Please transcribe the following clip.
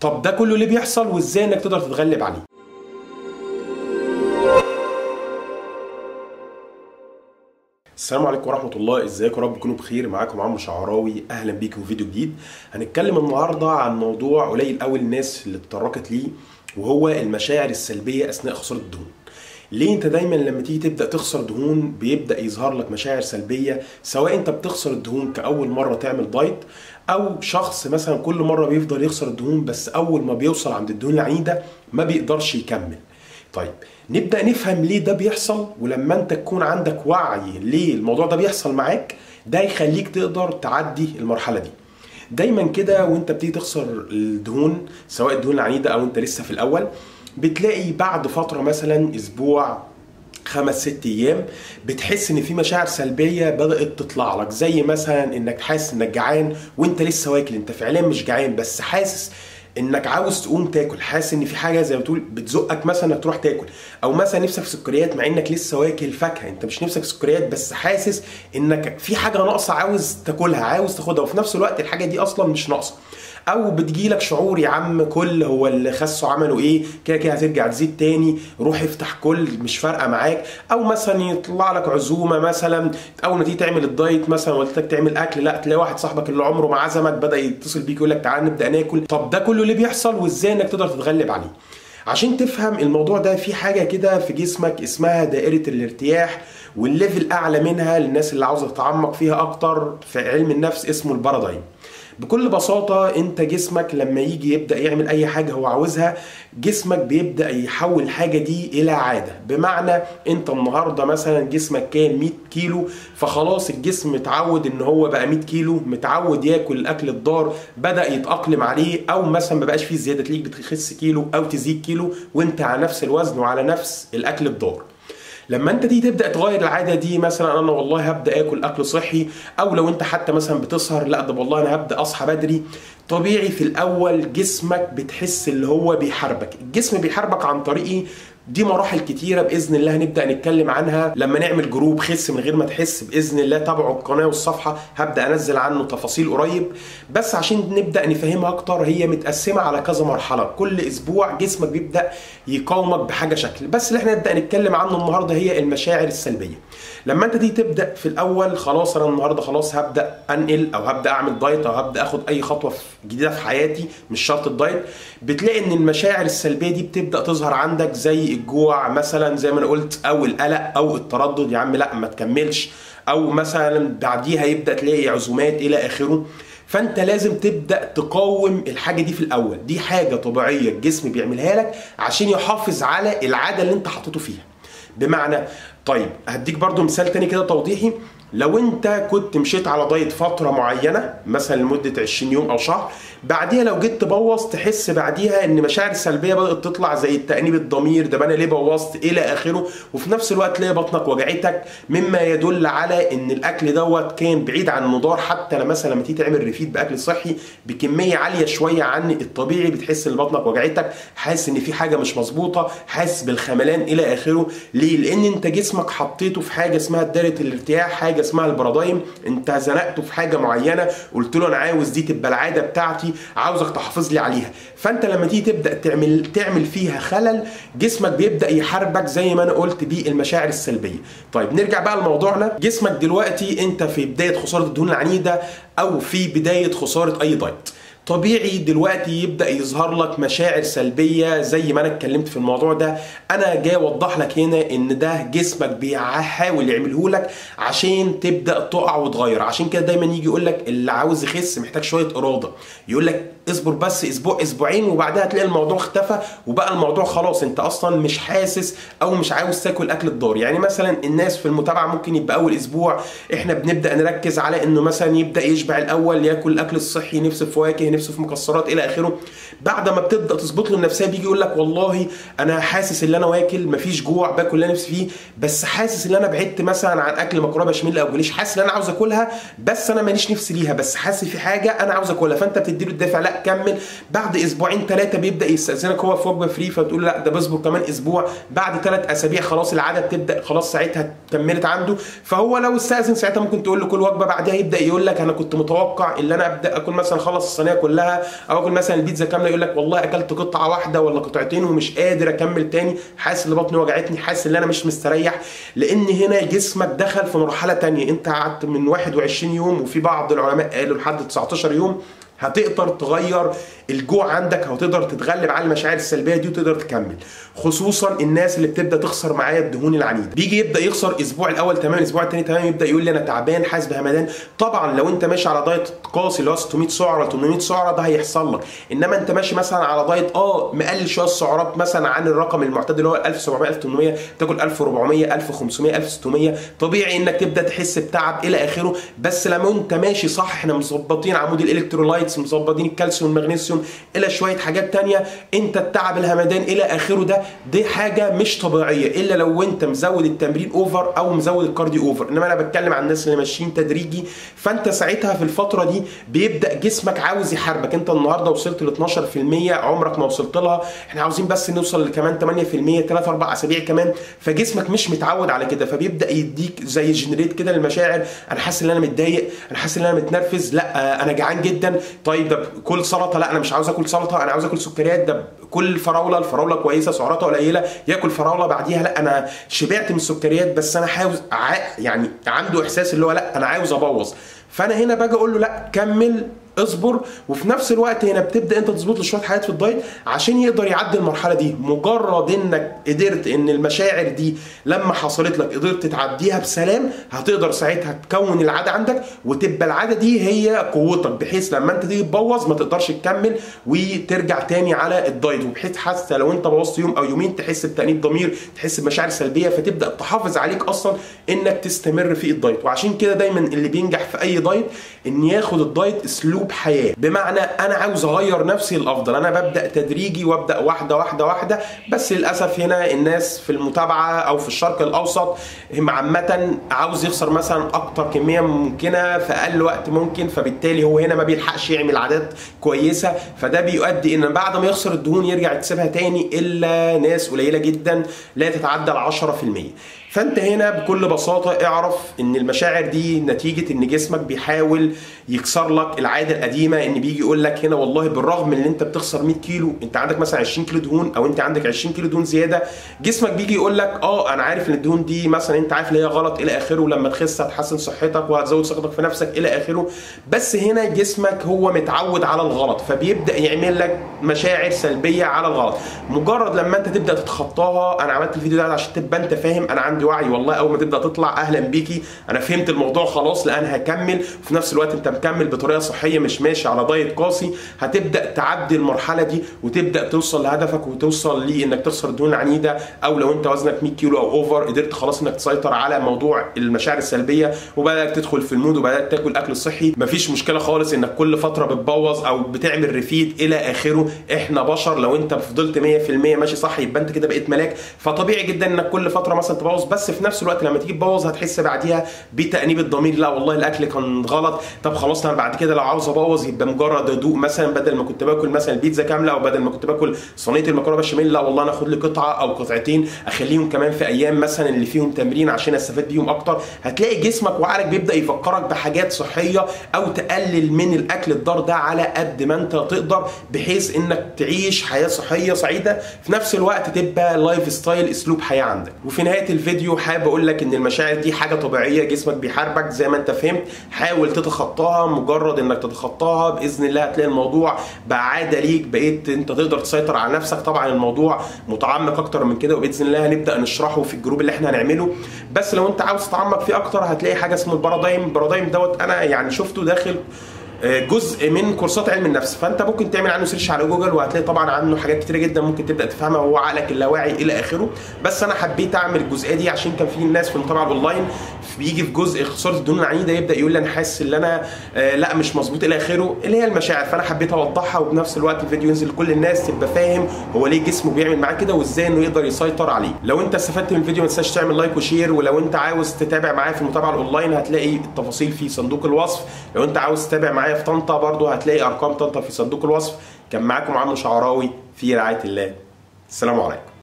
طب ده كله ليه بيحصل وازاي انك تقدر تتغلب عليه السلام عليكم ورحمة الله ازيكم يا رب تكونوا بخير معاكم عمرو شعراوي اهلا بيكم في فيديو جديد هنتكلم النهارده عن موضوع قليل قوي الناس اللي اتطرقت ليه وهو المشاعر السلبية اثناء خسارة الدهون ليه انت دايما لما تيجي تبدا تخسر دهون بيبدا يظهر لك مشاعر سلبيه سواء انت بتخسر الدهون كاول مره تعمل دايت او شخص مثلا كل مره بيفضل يخسر الدهون بس اول ما بيوصل عند الدهون العنيده ما بيقدرش يكمل طيب نبدا نفهم ليه ده بيحصل ولما انت تكون عندك وعي ليه الموضوع ده بيحصل معاك ده يخليك تقدر تعدي المرحله دي دايما كده وانت بتيجي تخسر الدهون سواء الدهون العنيده او انت لسه في الاول بتلاقي بعد فتره مثلا اسبوع خمس ست ايام بتحس ان في مشاعر سلبيه بدات تطلع لك زي مثلا انك حاسس انك جعان وانت لسه واكل انت فعليا مش جعان بس حاسس انك عاوز تقوم تاكل حاسس ان في حاجه زي ما تقول بتزقك مثلا انك تروح تاكل او مثلا نفسك في سكريات مع انك لسه واكل فاكهه انت مش نفسك في سكريات بس حاسس انك في حاجه ناقصه عاوز تاكلها عاوز تاخدها وفي نفس الوقت الحاجه دي اصلا مش ناقصه او بتجيلك شعور يا عم كل هو اللي خسوا عملوا ايه كده كده هترجع تزيد تاني روح افتح كل مش فارقه معاك او مثلا يطلع لك عزومه مثلا اول ما تيجي تعمل الدايت مثلا والدتك تعمل اكل لا تلاقي واحد صاحبك اللي عمره ما عزمك بدا يتصل بيك يقول لك تعال نبدا ناكل طب ده كله ليه بيحصل وازاي انك تقدر تتغلب عليه عشان تفهم الموضوع ده في حاجه كده في جسمك اسمها دائره الارتياح والليفل اعلى منها للناس اللي عاوزه تتعمق فيها اكتر في علم النفس اسمه البارادايم بكل بساطة انت جسمك لما يجي يبدأ يعمل اي حاجة هو عاوزها جسمك بيبدأ يحول الحاجة دي الى عادة بمعنى انت النهاردة مثلا جسمك كان 100 كيلو فخلاص الجسم متعود ان هو بقى 100 كيلو متعود ياكل الاكل الضار بدأ يتأقلم عليه او مثلا ما بقاش فيه زيادة تلاقيك بتخس كيلو او تزيد كيلو وانت على نفس الوزن وعلى نفس الاكل الضار لما انت تيجي تبدا تغير العاده دي مثلا انا والله هبدا اكل اكل صحي او لو انت حتى مثلا بتسهر لا ده والله انا هبدا اصحى بدري طبيعي في الاول جسمك بتحس اللي هو بيحاربك الجسم بيحاربك عن طريق ايه دي مراحل كتيره باذن الله هنبدا نتكلم عنها لما نعمل جروب خس من غير ما تحس باذن الله تابعوا القناه والصفحه هبدا انزل عنه تفاصيل قريب بس عشان نبدا نفهمها اكتر هي متقسمه على كذا مرحله كل اسبوع جسمك بيبدا يقاومك بحاجه شكل بس اللي احنا نبدا نتكلم عنه النهارده هي المشاعر السلبيه لما انت تيجي تبدا في الاول خلاص انا النهارده خلاص هبدا انقل او هبدا اعمل دايت او هبدا اخد اي خطوه جديده في حياتي مش شرط الدايت بتلاقي ان المشاعر السلبيه دي بتبدا تظهر عندك زي الجوع مثلا زي ما انا قلت او القلق او التردد يا عم لا ما تكملش او مثلا بعديها يبدا تلاقي عزومات الى اخره فانت لازم تبدا تقاوم الحاجه دي في الاول دي حاجه طبيعيه الجسم بيعملها لك عشان يحافظ على العاده اللي انت حطيته فيها بمعنى طيب هديك برضو مثال تاني كده توضيحي لو انت كنت مشيت على دايت فتره معينه مثلا لمده 20 يوم او شهر بعديها لو جيت تبوظ تحس بعديها ان مشاعر سلبيه بدات تطلع زي التانيب الضمير ده انا ليه بوظت الى اخره وفي نفس الوقت تلاقي بطنك وجعتك مما يدل على ان الاكل دوت كان بعيد عن النضار حتى لما مثلا لما تيجي تعمل ريفيد باكل صحي بكميه عاليه شويه عن الطبيعي بتحس ان بطنك وجعتك حاسس ان في حاجه مش مظبوطه حاسس بالخملان الى اخره ليه لان انت جسمك حطيته في حاجه اسمها دايره الارتياح حاجه اسمها البارادايم انت زنقته في حاجه معينه قلت له انا عاوز دي تبقى العاده بتاعتي عاوزك تحافظ لي عليها فانت لما تيجي تبدا تعمل تعمل فيها خلل جسمك بيبدا يحاربك زي ما انا قلت بالمشاعر السلبيه طيب نرجع بقى لموضوعنا جسمك دلوقتي انت في بدايه خساره الدهون العنيده او في بدايه خساره اي دايت طبيعي دلوقتي يبدا يظهر لك مشاعر سلبيه زي ما انا اتكلمت في الموضوع ده انا جاي اوضح لك هنا ان ده جسمك بيحاول يعمله لك عشان تبدا تقع وتغير عشان كده دايما يجي يقول لك اللي عاوز يخس محتاج شويه اراده يقول لك اصبر بس اسبوع اسبوعين وبعدها تلاقي الموضوع اختفى وبقى الموضوع خلاص انت اصلا مش حاسس او مش عاوز تاكل اكل الضار يعني مثلا الناس في المتابعه ممكن يبقى اول اسبوع احنا بنبدا نركز على انه مثلا يبدا يشبع الاول ياكل الاكل الصحي نفسه في فواكه نفسه في مكسرات الى اخره بعد ما بتبدا تظبط له النفسيه بيجي يقول لك والله انا حاسس ان انا واكل مفيش جوع باكل اللي انا نفسي فيه بس حاسس ان انا بعدت مثلا عن اكل مكرونه بشاميل او جليش حاسس ان انا عاوز اكلها بس انا ماليش نفسي ليها بس حاسس في حاجه انا عاوز اكلها فانت بتدي له الدافع لا كمل بعد اسبوعين ثلاثه بيبدا يستاذنك هو في وجبه فري فبتقول لا ده بصبر كمان اسبوع بعد ثلاث اسابيع خلاص العاده بتبدا خلاص ساعتها كملت عنده فهو لو استاذن ساعتها ممكن تقول له كل وجبه بعدها يبدا يقول لك انا كنت متوقع ان انا ابدا اكل مثلا خلص الصينيه كلها او اكل مثلا البيتزا كامله يقول لك والله اكلت قطعه واحده ولا قطعتين ومش قادر اكمل تاني حاسس ان بطني وجعتني حاسس ان انا مش مستريح لان هنا جسمك دخل في مرحله تانية انت قعدت من 21 يوم وفي بعض العلماء قالوا لحد 19 يوم هتقدر تغير الجوع عندك او تقدر تتغلب على المشاعر السلبيه دي وتقدر تكمل خصوصا الناس اللي بتبدا تخسر معايا الدهون العنيده بيجي يبدا يخسر الاسبوع الاول تمام الاسبوع الثاني تمام يبدا يقول لي انا تعبان حاسس بهمدان طبعا لو انت ماشي على دايت قاسي اللي هو 600 سعره 800 سعره ده هيحصل لك انما انت ماشي مثلا على دايت اه مقلل شويه السعرات مثلا عن الرقم المعتاد اللي هو 1700 1800 تاكل 1400 1500 1600 طبيعي انك تبدا تحس بتعب الى اخره بس لما انت ماشي صح احنا مظبطين عمود الالكترولايتس مظبطين الكالسيوم والمغنيسيوم الى شويه حاجات تانية انت التعب الهمدان الى اخره ده دي حاجه مش طبيعيه الا لو انت مزود التمرين اوفر او مزود الكارديو اوفر انما انا بتكلم عن الناس اللي ماشيين تدريجي فانت ساعتها في الفتره دي بيبدا جسمك عاوز يحاربك انت النهارده وصلت ل 12% عمرك ما وصلت لها احنا عاوزين بس نوصل لكمان 8% 3 4 اسابيع كمان فجسمك مش متعود على كده فبيبدا يديك زي جنريت كده للمشاعر انا حاسس ان انا متضايق انا حاسس ان انا متنرفز لا انا جعان جدا طيب ده كل سلطه لا انا مش عاوز اكل سلطه انا عاوز اكل سكريات ده كل فراوله الفراوله كويسه سعراتها قليله ياكل فراوله بعديها لا انا شبعت من السكريات بس انا عاوز يعني عنده احساس اللي هو لا انا عاوز ابوظ فانا هنا باجي اقول له لا كمل اصبر وفي نفس الوقت هنا بتبدا انت تظبط له شويه حاجات في الدايت عشان يقدر يعدي المرحله دي مجرد انك قدرت ان المشاعر دي لما حصلت لك قدرت تعديها بسلام هتقدر ساعتها تكون العاده عندك وتبقى العاده دي هي قوتك بحيث لما انت تيجي تبوظ ما تقدرش تكمل وترجع تاني على الدايت وبحيث حتى لو انت بوظت يوم او يومين تحس بتانيب ضمير تحس بمشاعر سلبيه فتبدا تحافظ عليك اصلا انك تستمر في الدايت وعشان كده دايما اللي بينجح في اي دايت ان ياخد الدايت اسلوب حياه بمعنى انا عاوز اغير نفسي الافضل انا ببدا تدريجي وابدا واحده واحده واحده بس للاسف هنا الناس في المتابعه او في الشرق الاوسط هم عامه عاوز يخسر مثلا اكتر كميه ممكنه في اقل وقت ممكن فبالتالي هو هنا ما بيلحقش يعمل عادات كويسه فده بيؤدي ان بعد ما يخسر الدهون يرجع يكسبها تاني الا ناس قليله جدا لا تتعدى ال 10% فانت هنا بكل بساطه اعرف ان المشاعر دي نتيجه ان جسمك بيحاول يكسر لك العاده القديمه ان بيجي يقول لك هنا والله بالرغم ان انت بتخسر 100 كيلو انت عندك مثلا 20 كيلو دهون او انت عندك 20 كيلو دهون زياده جسمك بيجي يقول لك اه انا عارف ان الدهون دي مثلا انت عارف ان هي غلط الى اخره ولما تخس هتحسن صحتك وهتزود ثقتك في نفسك الى اخره بس هنا جسمك هو متعود على الغلط فبيبدا يعمل لك مشاعر سلبيه على الغلط مجرد لما انت تبدا تتخطاها انا عملت الفيديو ده عشان تبقى انت فاهم انا عندي وعي والله اول ما تبدا تطلع اهلا بيكي انا فهمت الموضوع خلاص لان هكمل وفي نفس الوقت انت مكمل بطريقه صحيه مش ماشي على دايت قاسي هتبدا تعدي المرحله دي وتبدا توصل لهدفك وتوصل لانك تخسر دهون عنيده او لو انت وزنك 100 كيلو او اوفر قدرت خلاص انك تسيطر على موضوع المشاعر السلبيه وبدات تدخل في المود وبدات تاكل اكل صحي مفيش مشكله خالص انك كل فتره بتبوظ او بتعمل ريفيد الى اخره احنا بشر لو انت فضلت 100% ماشي صح يبقى انت كده بقيت ملاك فطبيعي جدا انك كل فتره مثلا تبوظ بس في نفس الوقت لما تيجي تبوظ هتحس بعديها بتانيب الضمير لا والله الاكل كان غلط طب خلاص انا بعد كده لو عاوز ابوظ يبقى مجرد ادوق مثلا بدل ما كنت باكل مثلا البيتزا كامله او بدل ما كنت باكل صينيه المكرونه بشاميل لا والله انا اخد لي قطعه او قطعتين اخليهم كمان في ايام مثلا اللي فيهم تمرين عشان استفاد بيهم اكتر هتلاقي جسمك وعقلك بيبدا يفكرك بحاجات صحيه او تقلل من الاكل الضار ده على قد ما انت تقدر بحيث انك تعيش حياه صحيه سعيده في نفس الوقت تبقى لايف ستايل اسلوب حياه عندك وفي نهايه الفيديو حابب اقول لك ان المشاعر دي حاجه طبيعيه جسمك بيحاربك زي ما انت فهمت حاول تتخطاها مجرد انك تتخطاها باذن الله هتلاقي الموضوع بقى عاده ليك بقيت انت تقدر تسيطر على نفسك طبعا الموضوع متعمق اكتر من كده وباذن الله هنبدا نشرحه في الجروب اللي احنا هنعمله بس لو انت عاوز تتعمق فيه اكتر هتلاقي حاجه اسمه البارادايم البارادايم دوت انا يعني شفته داخل جزء من كورسات علم النفس فانت ممكن تعمل عنه سيرش على جوجل وهتلاقي طبعا عنه حاجات كتيره جدا ممكن تبدا تفهمها وهو عقلك اللاواعي الى اخره بس انا حبيت اعمل الجزئيه دي عشان كان في ناس في المتابعه اونلاين بيجي في جزء خساره الدهون العنيده يبدا يقول لي انا حاسس ان انا آه لا مش مظبوط الى اخره اللي هي المشاعر فانا حبيت اوضحها وبنفس الوقت الفيديو ينزل لكل الناس تبقى فاهم هو ليه جسمه بيعمل معاه كده وازاي انه يقدر يسيطر عليه لو انت استفدت من الفيديو ما تنساش تعمل لايك وشير ولو انت عاوز تتابع معايا في المتابعه الاونلاين هتلاقي التفاصيل في صندوق الوصف لو انت عاوز تتابع معايا في طنطا برضو هتلاقي ارقام طنطا في صندوق الوصف كان معاكم عمرو شعراوي في رعايه الله السلام عليكم